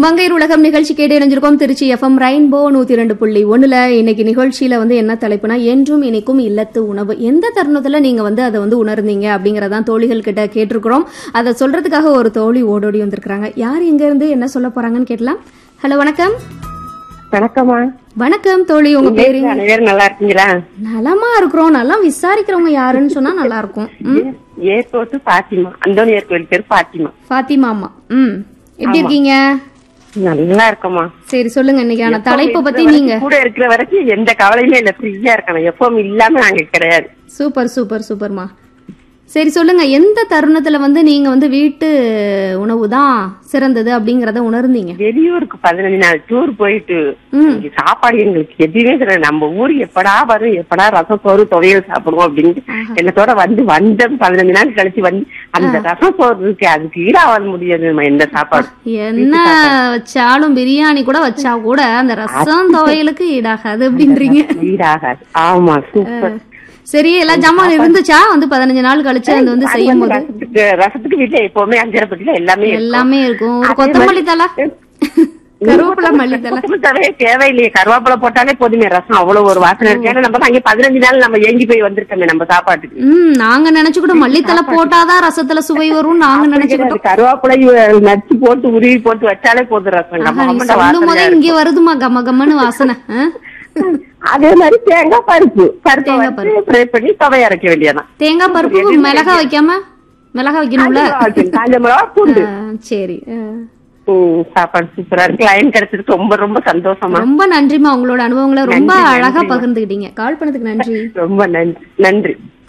மங்கையர் உலகம் நிகழ்ச்சி கேட்டு இணைஞ்சிருக்கோம் திருச்சி எஃப்எம் ரெயின்போ நூத்தி ரெண்டு புள்ளி ஒண்ணுல இன்னைக்கு நிகழ்ச்சியில வந்து என்ன தலைப்புனா என்றும் இனிக்கும் இல்லத்து உணவு எந்த தருணத்துல நீங்க வந்து அதை வந்து உணர்ந்தீங்க அப்படிங்கறதான் தோழிகள் கிட்ட கேட்டிருக்கிறோம் அதை சொல்றதுக்காக ஒரு தோழி ஓடோடி வந்திருக்காங்க யார் எங்க இருந்து என்ன சொல்ல போறாங்கன்னு கேட்கலாம் ஹலோ வணக்கம் வணக்கம்மா வணக்கம் தோழி உங்க பேரு அனைவரும் நல்லா இருக்கீங்களா நலமா இருக்கிறோம் நல்லா விசாரிக்கிறவங்க யாருன்னு சொன்னா நல்லா இருக்கும் ம், ஏர்போர்ட் பாத்திமா அந்தோனியர் கோயில் பேர் பாத்திமா ஃபாத்திமா அம்மா ம் எப்படி இருக்கீங்க நல்லா இருக்கோமா சரி சொல்லுங்க இன்னைக்கான தலைப்பை பத்தி நீங்க கூட இருக்கிற வரைக்கும் எந்த கவலையுமே இல்ல ஃப்ரீயா இருக்கணும் எப்பவும் இல்லாம நாங்க கிடையாது சூப்பர் சூப்பர் சூப்பர்மா சரி சொல்லுங்க எந்த தருணத்துல வந்து நீங்க வந்து வீட்டு உணவு தான் சிறந்தது அப்படிங்கறத உணர்ந்தீங்க வெளியூருக்கு பதினஞ்சு நாள் டூர் போயிட்டு ம். இங்க சாப்பாடு எங்களுக்கு எதுவுமே தெரியாது நம்ம ஊர் எப்படா வரும் எப்படா ரசம் சோறு துவையல் சாப்பிடுவோம் அப்படின்ட்டு என்னத்தோட வந்து வந்த பதினஞ்சு நாள் கழிச்சு வந்து அந்த ரசம் சோறு இருக்கு அதுக்கு ஈடாக முடியாது எந்த சாப்பாடு என்ன வச்சாலும் பிரியாணி கூட வச்சா கூட அந்த ரசம் துவையலுக்கு ஈடாகாது அப்படின்றீங்க ஈடாகாது ஆமா சூப்பர் சரி எல்லா ஜாமான் இருந்துச்சா வந்து பதினஞ்சு நாள் கழிச்சு அது வந்து செய்யும் போது ரசத்துக்கு ரசத்துக்கு வீட்டுல எப்பவுமே அஞ்சரை பட்டில எல்லாமே இருக்கும். எல்லாமே இருக்கும் ஒரு அதே கொத்தமல்லி தலை கருவேப்பிலை மல்லி தலை கொத்தமல்லி தழையே தேவையில்லையே கருவேப்பிலை போட்டாலே போதுமே ரசம் அவ்வளவு ஒரு வாசனை இருக்கு ஏன்னா நம்ம தான் அங்கே பதினஞ்சு நாள் நம்ம ஏங்கி போய் வந்திருக்கோமே நம்ம சாப்பாட்டுக்கு ம் நாங்க நினைச்சுக்கிட்டோம் மல்லித்தலை போட்டாதான் ரசத்துல சுவை வரும் நாங்க நினைச்சுக்கிட்டோம் கருவேப்பிலை நச்சு போட்டு உருவி போட்டு வச்சாலே போதும் ரசம் ஆஹா, நம்ம நீ கம்மண்ட சொல்லும் போதே வாசனை இங்க வருதுமா கம கம்மன்னு வாசனை ஆ? அதே மாதிரி தேங்காய் பருப்பு பருப்பு தேங்காய் வந்து ஃப்ரை பண்ணி துவை அரைக்க வேண்டியதான் தேங்காய் பருப்பு மிளகா வைக்காம மிளகா வைக்கணும்ல காஞ்ச மிளகா பூண்டு ஆ, சரி ஆ. ம், சாப்பாடு சூப்பரா இருக்கு லைன் கிடைச்சதுக்கு ரொம்ப ரொம்ப சந்தோஷமா ரொம்ப நன்றிமா உங்களோட அனுபவங்களை ரொம்ப நன்றி, அழகா நன்றிம்மா. பகிர்ந்துக்கிட்டீங்க கால் பண்ணதுக்கு நன்றி ரொம்ப நன்றி நன்றி